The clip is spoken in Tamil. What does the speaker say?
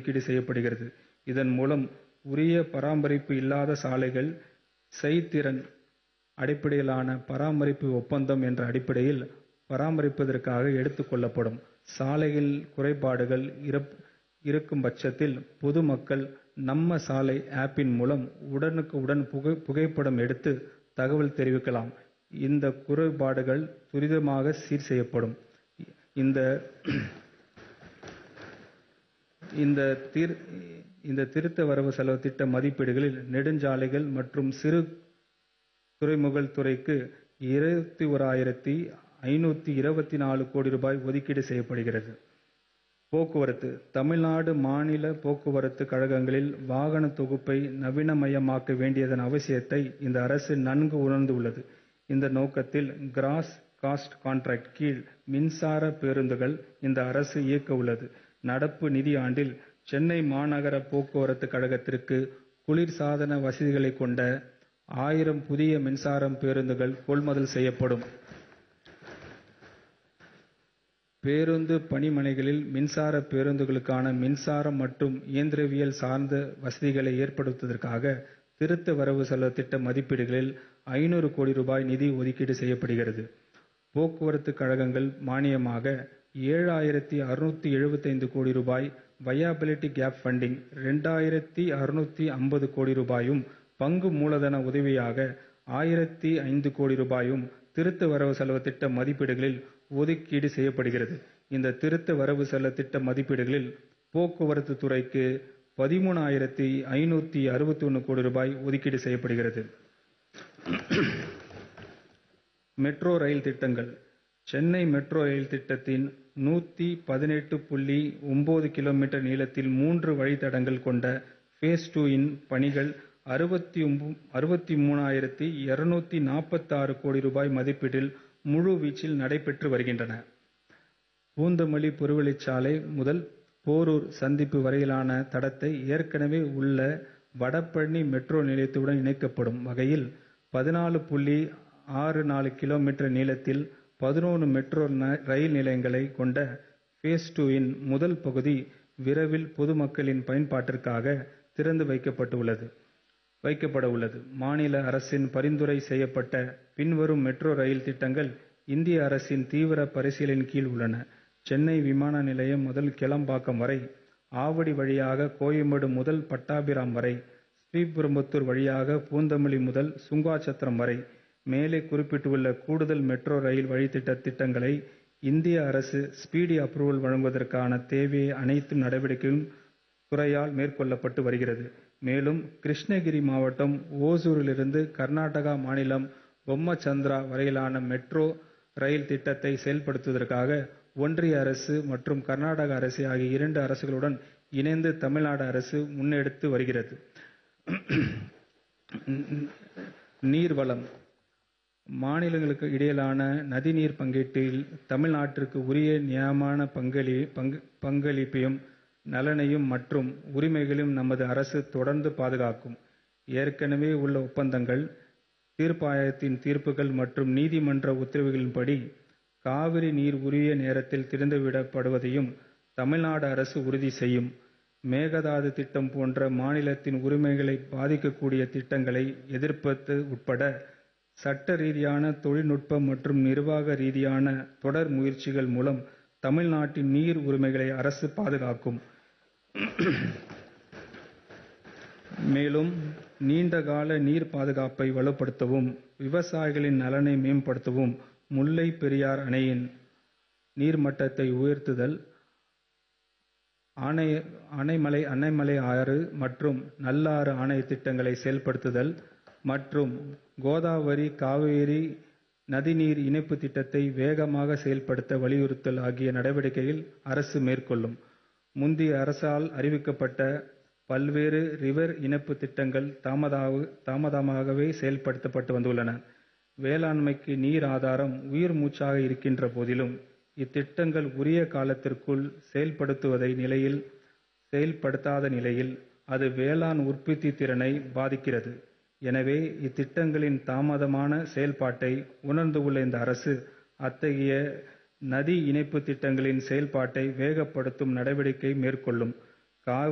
ஒதுக்கீடு செய்யப்படுகிறது. இதன் மூலம் உரிய பராமரிப்பு இல்லாத சாலைகள் செய்திறன் அடிப்படையிலான பராமரிப்பு ஒப்பந்தம் என்ற அடிப்படையில் பராமரிப்பதற்காக எடுத்துக் கொள்ளப்படும். சாலைகளில் குறைபாடுகள் இருக்கும் பட்சத்தில் பொதுமக்கள் நம்ம சாலை ஆப்பின் மூலம் உடனுக்குடன் புகைப்படம் எடுத்து தகவல் தெரிவிக்கலாம். இந்த குறைபாடுகள் துரிதமாக சீர் செய்யப்படும். இந்த திருத்த வரவு செலவு திட்ட மதிப்பீடுகளில் நெடுஞ்சாலைகள் மற்றும் சிறு துறைமுகங்கள் துறைக்கு கோடி ரூபாய் ஒதுக்கீடு செய்யப்படுகிறது. போக்குவரத்து தமிழ்நாடு மாநில போக்குவரத்து கழகங்களில் வாகன தொகுப்பை நவீனமயமாக்க வேண்டியதன் அவசியத்தை இந்த அரசு நன்கு உணர்ந்துள்ளது. இந்த நோக்கத்தில் கிராஸ் காஸ்ட் கான்ட்ராக்ட் கீழ் மின்சார பேருந்துகளை இந்த அரசு இயக்க உள்ளது. நடப்பு நிதியாண்டில் சென்னை மாநகர போக்குவரத்து கழகத்திற்கு குளிர்சாதன வசதிகளைக் கொண்ட ஆயிரம் புதிய மின்சார பேருந்துகள் கொள்முதல் செய்யப்படும். பேருந்து பணிமனைகளில் மின்சார பேருந்துகளுக்கான மின்சாரம் மற்றும் இயந்திரவியல் சார்ந்த வசதிகளை ஏற்படுத்துவதற்காக திருத்த வரவு செலவு திட்ட மதிப்பீடுகளில் கோடி ரூபாய் நிதி ஒதுக்கீடு செய்யப்படுகிறது. போக்குவரத்து கழகங்கள் மானியமாக கோடி ரூபாய், வயபிலிட்டி கேப் ஃபண்டிங் கோடி ரூபாயும், பங்கு மூலதன உதவியாக கோடி ரூபாயும் திருத்த வரவு செலவு திட்ட மதிப்பீடுகளில் ஒதுக்கீடு செய்யப்படுகிறது. இந்த திருத்த வரவு செலவு திட்ட மதிப்பீடுகளில் போக்குவரத்து துறைக்கு கோடி ரூபாய் ஒதுக்கீடு செய்யப்படுகிறது. மெட்ரோ ரயில் திட்டங்கள் சென்னை மெட்ரோ ரயில் திட்டத்தின் கிமீ நீளத்தில் மூன்று வழித்தடங்கள் கொண்ட பேஸ் டூ இன் பணிகள் கோடி ரூபாய் மதிப்பீட்டில் முழு வீச்சில் நடைபெற்று வருகின்றன. பூந்தமல்லி புறவழிச்சாலை முதல் போரூர் சந்திப்பு வரையிலான தடத்தை ஏற்கனவே உள்ள வடபழனி மெட்ரோ நிலையத்துடன் இணைக்கப்படும் வகையில் கிமீ நீளத்தில் மெட்ரோ ரயில் நிலையங்களைக் கொண்ட பேஸ் டூ இன் முதல் பகுதி விரைவில் பொதுமக்களின் பயன்பாட்டிற்காக திறந்து வைக்கப்பட உள்ளது. மாநில அரசின் பரிந்துரை செய்யப்பட்ட பின்வரும் மெட்ரோ ரயில் திட்டங்கள் இந்திய அரசின் தீவிர பரிசீலனையின் கீழ் உள்ளன. சென்னை விமான நிலையம் முதல் கிளம்பாக்கம் வரை, ஆவடி வழியாக கோயம்பேடு முதல் பட்டாபிராம் வரை, ஸ்ரீபெரும்புதூர் வழியாக பூந்தமல்லி முதல் சுங்காசத்திரம் வரை. மேலே குறிப்பிட்டுள்ள கூடுதல் மெட்ரோ ரயில் வழித்திட்ட திட்டங்களை இந்திய அரசு ஸ்பீடி அப்ரூவல் வழங்குவதற்கான தேவையான அனைத்து நடவடிக்கைகளும் துறையால் மேற்கொள்ளப்பட்டு வருகிறது. மேலும் கிருஷ்ணகிரி மாவட்டம் ஓசூரிலிருந்து கர்நாடக மாநிலம் பொம்மசந்திரா வரையிலான மெட்ரோ ரயில் திட்டத்தை செயல்படுத்துவதற்காக ஒன்றிய அரசு மற்றும் கர்நாடக அரசு ஆகிய இரண்டு அரசுகளுடன் இணைந்து தமிழ்நாடு அரசு முன்னெடுத்து வருகிறது. நீர்வளம் மாநிலங்களுக்கு இடையிலான நதிநீர் பங்கீட்டில் தமிழ்நாட்டிற்கு உரிய நியாயமான பங்களிப்பையும், நலனையும் மற்றும் உரிமைகளையும் நமது அரசு தொடர்ந்து பாதுகாக்கும். ஏற்கனவே உள்ள ஒப்பந்தங்கள், தீர்ப்பாயத்தின் தீர்ப்புகள் மற்றும் நீதிமன்ற உத்தரவுகளின்படி காவிரி நீர் உரிய நேரத்தில் திறந்துவிடப்படுவதையும் தமிழ்நாடு அரசு உறுதி செய்யும். மேகதாது திட்டம் போன்ற மாநிலத்தின் உரிமைகளை பாதிக்கக்கூடிய திட்டங்களை எதிர்ப்பது உட்பட சட்ட ரீதியான, தொழில்நுட்ப மற்றும் நிர்வாக ரீதியான தொடர் முயற்சிகள் மூலம் தமிழ்நாட்டின் நீர் உரிமைகளை அரசு பாதுகாக்கும். மேலும் நீண்ட கால நீர் பாதுகாப்பை வலுப்படுத்தவும், விவசாயிகளின் நலனை மேம்படுத்தவும் முல்லை பெரியாறு அணையின் நீர்மட்டத்தை உயர்த்துதல், அன்னமலை ஆறு மற்றும் நல்லாறு அணை திட்டங்களை செயல்படுத்துதல் மற்றும் கோதாவரி, காவிரி நதிநீர் இணைப்பு திட்டத்தை வேகமாக செயல்படுத்த வலியுறுத்தல் ஆகிய நடவடிக்கைகளை அரசு மேற்கொள்ளும். முந்தைய அரசால் அறிவிக்கப்பட்ட பல்வேறு ரிவர் இணைப்பு திட்டங்கள் தாமதமாகவே செயல்படுத்தப்பட்டு வந்துள்ளன. வேளாண்மைக்கு நீர் ஆதாரம் உயிர் மூச்சாக இருக்கின்ற போதிலும், இத்திட்டங்கள் உரிய காலத்திற்குள் செயல்படுத்தாத நிலையில் அது வேளாண் உற்பத்தி திறனை பாதிக்கிறது. எனவே இத்திட்டங்களின் தாமதமான செயல்பாட்டை உணர்ந்துள்ள இந்த அரசு, அத்தகைய நதி இணைப்பு திட்டங்களின் செயல்பாட்டை வேகப்படுத்தும் நடவடிக்கைகளை மேற்கொள்ளும். காவிரி